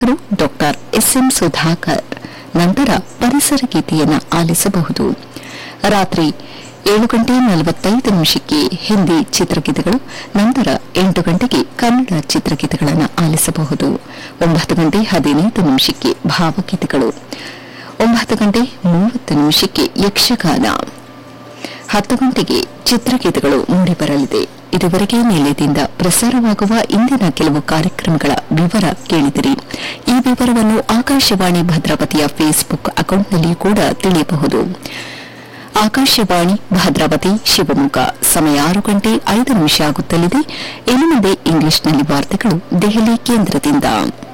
doctor S M Sudhakar ನಂತರ ಪರಿಸರ ಗೀತೆಯನ್ನು ಆಲಿಸಬಹುದು ರಾತ್ರಿ ಏಳು ಗಂಟೆ ನಲವತ್ತೈದು ನಿಮಿಷಕ್ಕೆ ಹಿಂದಿ ಚಿತ್ರಗೀತೆಗಳು ನಂತರ ಎಂಟು ಗಂಟೆಗೆ ಕನ್ನಡ ಚಿತ್ರಗೀತೆಗಳನ್ನು ಆಲಿಸಬಹುದು ಒಂಬತ್ತು ಗಂಟೆ ಹದಿನೈದು ನಿಮಿಷಕ್ಕೆ ಭಾವಗೀತೆಗಳು ಒಂಬತ್ತು ಗಂಟೆ ಮೂವತ್ತು ನಿಮಿಷಕ್ಕೆ ಯಕ್ಷಗಾನ ಹತ್ತು ಗಂಟೆಗೆ ಚಿತ್ರಗೀತೆಗಳು ಮೂಡಿಬರಲಿದೆ ಇದುವರೆಗೆ ನಿಲಯದಿಂದ ಪ್ರಸಾರವಾಗುವ ಇಂದಿನ ಕೆಲವು ಕಾರ್ಯಕ್ರಮಗಳ ವಿವರ ಕೇಳಿದಿರಿ ಈ ವಿವರವನ್ನು ಆಕಾಶವಾಣಿ ಭದ್ರಾವತಿಯ ಫೇಸ್ಬುಕ್ ಅಕೌಂಟ್ನಲ್ಲಿ ಕೂಡ ತಿಳಿಯಬಹುದು ಆಕಾಶವಾಣಿ ಭದ್ರಾವತಿ ಶಿವಮೊಗ್ಗ ಸಮಯ ಆರು ಗಂಟೆ ಐದು ನಿಮಿಷ ಆಗುತ್ತಲಿದೆ ಇನ್ನು ಮುಂದೆ ಇಂಗ್ಲಿಷ್ನಲ್ಲಿ ವಾರ್ತೆಗಳು ದೆಹಲಿ ಕೇಂದ್ರದಿಂದ